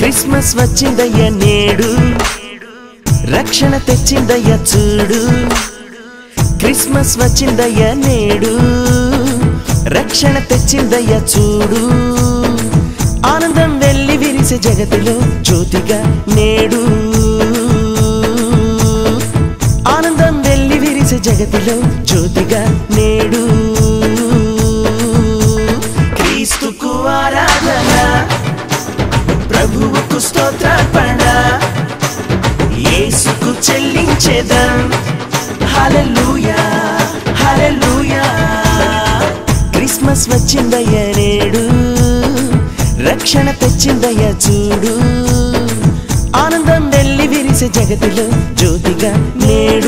Christmas వచ్చిందయ్య నేడు రక్షణ తెచ్చిందయ్య చూడు క్రిస్మస్ వచ్చిందయ్య నేడు రక్షణ తెచ్చిందయ్య చూడు ఆనందం వెళ్ళి విరిసే జగతిలో జ్యోతిగా నేడు ఆనందం వెళ్ళి విరిసే జగతిలో జ్యోతిగా నేడు క్రీస్తుకు ఆరాధన ప్రభువుకు స్తోత్రార్పణ యేసుకు చెల్లించేదం హల్లెలూయా హల్లెలూయా క్రిస్మస్ వచ్చిందయ్య నేడు రక్షణ తెచ్చిందయ్య చూడు ఆనందం వెళ్ళి విరిసే జగతిలో జ్యోతిగా నేడు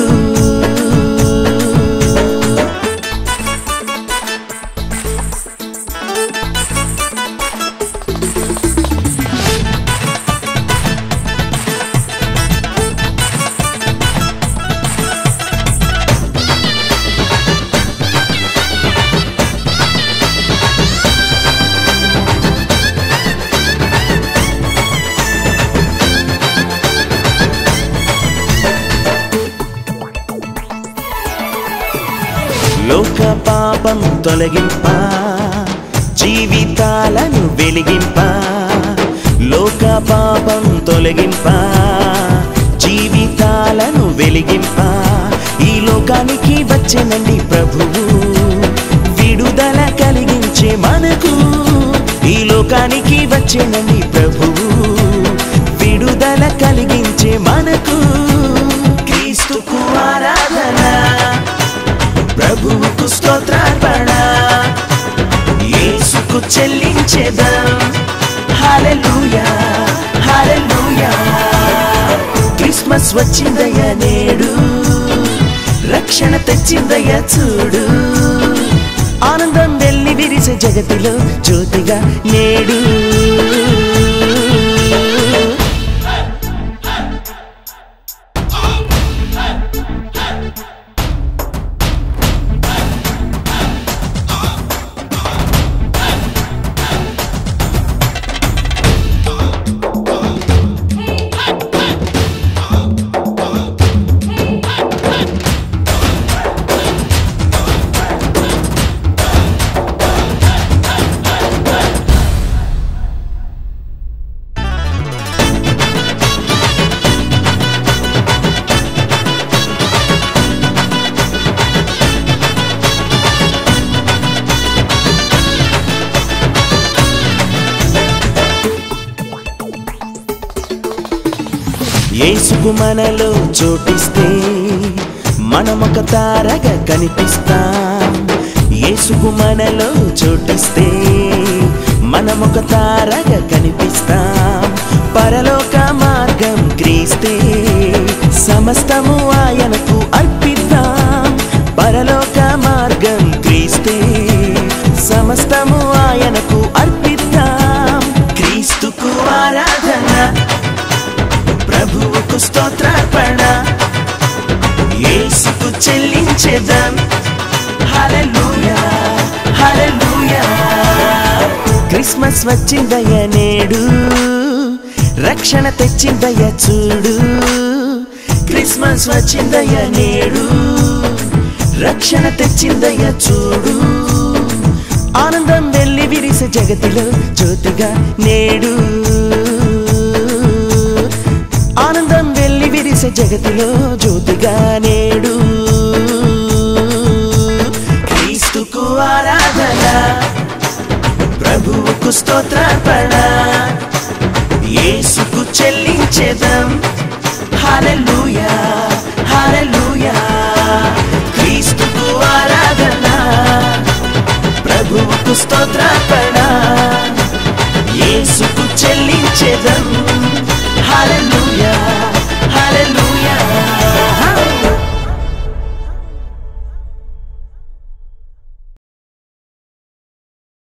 లోక పాపం తొలగింప జీవితాలను వెలిగింప లోక పాపం తొలగింప జీవితాలను వెలిగింప ఈ లోకానికి వచ్చేనండి ప్రభువు విడుదల కలిగించే మనకు ఈ లోకానికి వచ్చేనండి ప్రభువు విడుదల కలిగించే మనకు క్రీస్తుకు ఆరాధన ప్రభువుకు స్తోత్రార్పణ యేసుకు చెల్లించేదం హల్లెలూయా హల్లెలూయా క్రిస్మస్ వచ్చిందయ్య నేడు రక్షణ తెచ్చిందయ్య చూడు ఆనందం వెళ్ళి విరిసే జగతిలో జ్యోతిగా నేడు యేసుకు మనలో చోటిస్తే మనమొక తారగా కనిపిస్తాం యేసుకు మనలో చోటిస్తే మనమొక తారగా కనిపిస్తాం పరలోక మార్గం క్రీస్తే సమస్తము ఆయనకు అర్పిద్దాం పరలోక మార్గం క్రీస్తే సమస్తము ఆయనకు అర్పిద్దాం క్రీస్తుకు ఆరాధన ప్రభువుకు స్తోత్రార్పణ యేసుకు చెల్లించేదం హల్లెలూయా హల్లెలూయా క్రిస్మస్ వచ్చిందయ్య నేడు రక్షణ తెచ్చిందయ్య చూడు క్రిస్మస్ వచ్చిందయ్య నేడు రక్షణ తెచ్చిందయ్య చూడు ఆనందం వెళ్ళి విరిసే జగతిలో జ్యోతిగా నేడు ఆనందం వెళ్ళి విరిసే జగతిలో జ్యోతిగా నేడు క్రీస్తుకు ఆరాధన ప్రభువుకు స్తోత్రార్పణ యేసుకు చెల్లించేదం హల్లెలూయా హల్లెలూయా క్రీస్తుకు ఆరాధన ప్రభువుకు స్తోత్రార్పణ యేసుకు చెల్లించేదం